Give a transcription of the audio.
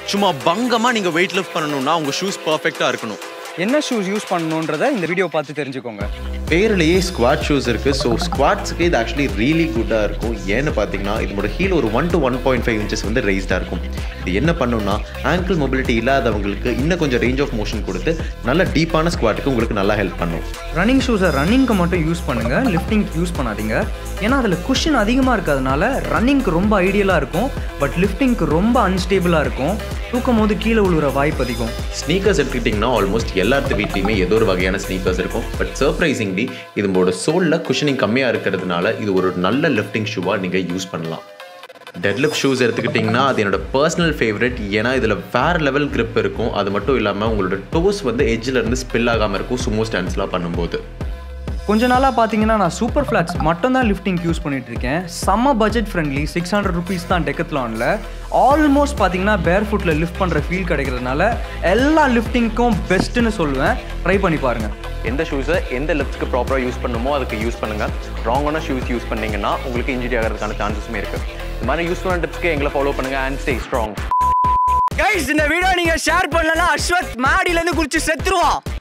சும்மா பங்கமாக நீங்கள் weight lift பண்ணணும்னா உங்கள் ஷூஸ் பர்ஃபெக்டாக இருக்கணும் என்ன ஷூஸ் யூஸ் பண்ணணுன்றத இந்த வீடியோ பார்த்து தெரிஞ்சுக்கோங்க பேர்லேயே ஸ்குவாட் ஷூஸ் இருக்குது ஸோ ஸ்குவாட்ஸ்க்கு இது ஆக்சுவலி ரியலி குட்டாக இருக்கும் ஏன்னு பார்த்தீங்கன்னா இதோட ஹீல் ஒரு one to one point five inches வந்து ரைஸ்டாக இருக்கும் இது என்ன பண்ணுன்னா ஆங்கிள் மொபிலிட்டி இல்லாதவங்களுக்கு இன்னும் கொஞ்சம் ரேஞ்ச் ஆஃப் மோஷன் கொடுத்து நல்ல டீப்பான ஸ்குவாட்டுக்கு உங்களுக்கு நல்லா ஹெல்ப் பண்ணும் ரன்னிங் ஷூஸை ரன்னிங்க்கு மட்டும் யூஸ் பண்ணுங்க லிஃப்டிங்க்கு யூஸ் பண்ணாதீங்க ஏன்னா அதில் குஷன் அதிகமாக இருக்கிறதுனால ரன்னிங்க்கு ரொம்ப ஐடியலாக இருக்கும் பட் லிஃப்டிங்க்கு ரொம்ப அன்ஸ்டேபிளாக இருக்கும் தூக்கும் போது கீழே விழுகிற வாய்ப்பு அதிகம் ஸ்னீக்கர்ஸ் எடுத்துக்கிட்டிங்கன்னா ஆல்மோஸ்ட் எல்லாத்து வீட்லேயுமே ஏதோ ஒரு வகையான ஸ்னீக்கர்ஸ் இருக்கும் பட் சர்ப்ரைசிங்லி இதோட சோலில் குஷனிங் கம்மியாக இருக்கிறதுனால இது ஒரு நல்ல லிஃப்டிங் ஷூவாக நீங்கள் யூஸ் பண்ணலாம் டெட்லிஃப்ட் ஷூஸ் எடுத்துக்கிட்டிங்கன்னா அது என்னோட பர்சனல் ஃபேவரட் ஏன்னா இதில் வேறு லெவல் grip இருக்கும் அது மட்டும் இல்லாமல் உங்களோட டோஸ் வந்து எட்ஜில் இருந்து ஸ்பில் ஆகாமல் இருக்கும் சுமோ ஸ்டாண்ட்ஸ்லாம் பண்ணும்போது கொஞ்ச நாளாக பார்த்தீங்கன்னா நான் சூப்பர் ஃப்ளாட்ஸ் மட்டும் தான் லிஃப்டிங் யூஸ் பண்ணிட்டு இருக்கேன் செம்ம budget friendly six hundred rupees தான் டெக்கத்லானில் ஆல்மோஸ்ட் பார்த்தீங்கன்னா பேர் ஃபுட்டில் லிஃப்ட் பண்ணுற ஃபீல் கிடைக்கிறதுனால எல்லா லிஃப்டிங்க்கும் பெஸ்ட்டுன்னு சொல்லுவேன் ட்ரை பண்ணி பாருங்கள் எந்த ஷூஸை எந்த லிஃப்ட்ஸ்க்கு ப்ராப்பராக யூஸ் பண்ணுமோ அதுக்கு யூஸ் பண்ணுங்கள் ராங்கான ஷூஸ் யூஸ் பண்ணீங்கன்னா உங்களுக்கு இன்ஜுரி ஆகிறதுக்கான சான்சஸுமே இருக்குது இந்த மாதிரி யூஸ்ஃபுல்லான டிப்ஸ்க்கு எங்களை ஃபாலோ பண்ணுங்கள் அண்ட் ஸ்டே ஸ்ட்ராங் கைஸ் இந்த வீடியோ நீங்கள் ஷேர் பண்ணலன்னா அஸ்வத் மாடியிலேருந்து குளிச்சு செத்துருவான்